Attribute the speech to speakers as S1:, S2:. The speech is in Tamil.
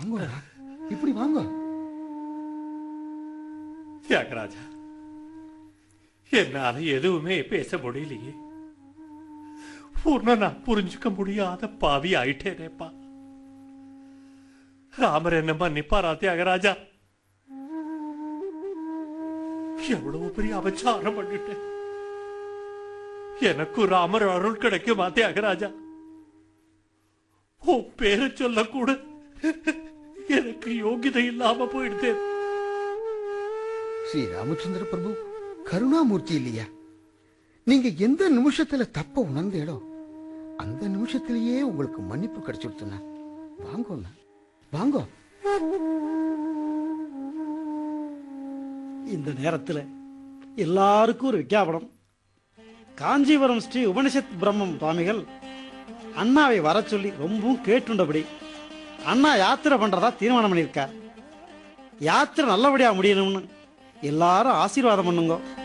S1: வாங்க இப்படி வாங்க
S2: தியாகராஜா என்னால எதுவுமே பேச முடியலையே உன்னை நான் புரிஞ்சுக்க முடியாத பாவி ஆயிட்டேனேப்பா ராமர் என்ன மன்னிப்பாரா தியாகராஜா எவ்வளவு பெரிய அபச்சாரம் பண்ணிட்டேன் எனக்கும் ராமர் அருள் கிடைக்குமா தியாகராஜா உன் பேரை சொல்லக்கூட எனக்கு யோகிதை இல்லாம போயிடுதேன்
S1: ஸ்ரீ ராமச்சந்திர பிரபு கருணாமூர்த்தி இல்லையா நீங்க எந்த நிமிஷத்துல தப்ப உணர்ந்தேடோ அந்த நிமிஷத்திலேயே உங்களுக்கு மன்னிப்பு கிடைச்சிருத்துனா வாங்கோண்ணா வாங்கோ
S3: இந்த நேரத்துல எல்லாருக்கும் ஒரு விஞ்ஞாபனம் காஞ்சிபுரம் ஸ்ரீ உபனிஷத் பிரம்மம் சுவாமிகள் அண்ணாவை வர சொல்லி ரொம்பவும் கேட்டுண்டபடி அண்ணா யாத்திரை பண்றதா தீர்மானம் பண்ணியிருக்கார் யாத்திரை நல்லபடியா முடியணும்னு எல்லாரும் ஆசீர்வாதம் பண்ணுங்க